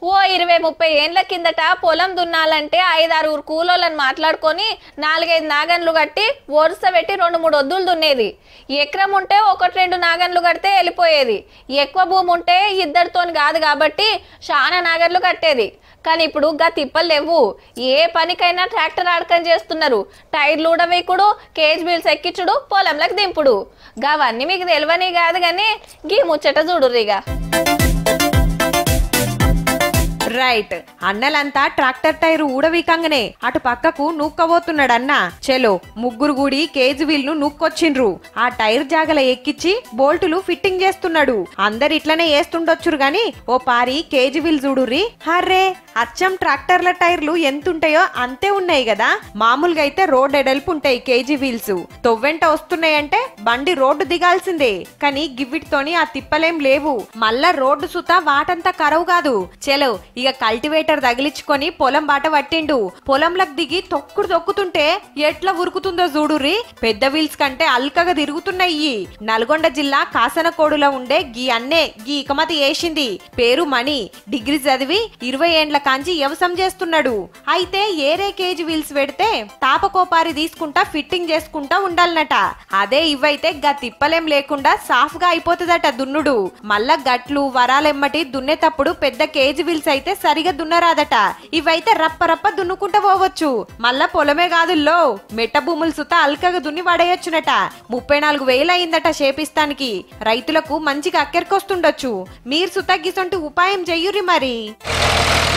ఓ ఇరవై ముప్పై ఏండ్ల కిందట పొలం దున్నాలంటే ఐదారుగురు కూలోళ్ళని మాట్లాడుకొని నాలుగైదు నాగన్లు కట్టి వరుస పెట్టి రెండు మూడు వద్దులు దున్నేది ఎకరం ఉంటే ఒకటి రెండు నాగన్లు కడితే వెళ్ళిపోయేది ఎక్కువ భూమి ఉంటే ఇద్దరితోని కాదు కాబట్టి చాలా నాగన్లు కట్టేది కానీ ఇప్పుడు గా తిప్పలు లేవు ఏ పనికైనా ట్రాక్టర్ ఆడకం చేస్తున్నారు టైర్లు ఊడవేకుడు కేజ్ బిల్స్ ఎక్కించుడు పొలంలకు దింపుడు గవన్నీ మీకు తెలియని కాదు కానీ గీ ముచ్చట చూడుర్రిగా రైట్ అన్నలంతా ట్రాక్టర్ టైర్ ఊడవీకంగానే అటు పక్కకు నూక్కబోతున్నాడన్న చెలో ముగ్గురు గుడి కేజీ వీల్ ను నూక్కొచ్చిండ్రు ఆ టైర్ జాగల ఎక్కిచ్చి బోల్టులు ఫిట్టింగ్ చేస్తున్నాడు అందరు ఇట్లనే వేస్తుండొచ్చురు గాని ఓ పారి కేజీ వీల్ చూడుర్రి హర్రే అచ్చం ట్రాక్టర్ల టైర్లు ఎంతుంటాయో అంతే ఉన్నాయి కదా మామూలుగా అయితే రోడ్ ఎడల్పు ఉంటాయి కేజీ వీల్స్ తొవ్వెంట వస్తున్నాయంటే బండి రోడ్డు దిగాల్సిందే కానీ గివ్విటితోని ఆ తిప్పలేం లేవు మళ్ళా రోడ్డు సుత వాటంతా కరవు కాదు చెలో ఇక కల్టివేటర్ తగిలించుకొని పొలం బాట పట్టిండు పొలంలకు దిగి తొక్కుడు తొక్కుతుంటే ఎట్లా ఉరుకుతుందో చూడుర్రి పెద్ద వీల్స్ కంటే అల్కగా తిరుగుతున్నాయి నల్గొండ జిల్లా కాసనకోడులో ఉండే గీ అన్నే గీ ఇకమతి వేసింది పేరు మణి డిగ్రీ చదివి ఇరవై ఏండ్ల కాంచి వ్యవసాయం చేస్తున్నాడు అయితే ఏరే కేజీ వీల్స్ పెడితే తాపకోపారి తీసుకుంటా ఫిట్టింగ్ చేసుకుంటా ఉండాలనట అదే ఇవైతే గా తిప్పలేం లేకుండా సాఫ్ గా అయిపోతుందట దున్నుడు మళ్ళా గట్లు వరాలెమ్మటి దున్నేటప్పుడు పెద్ద కేజీ వీల్స్ అయితే సరిగా దున్నరాదట ఇవైతే రప్ప రప్ప దున్నుకుంటా పోవచ్చు మళ్ళా పొలమే కాదు లో మెట్ట భూములు సుత అల్కగా దున్ని పడేయొచ్చునట ముప్పై నాలుగు వేలు అయిందట చేపిస్తానికి రైతులకు మంచిగా అక్కెరకొస్తుండొచ్చు మీరు సుత గిసొంటి ఉపాయం చెయ్యురి మరి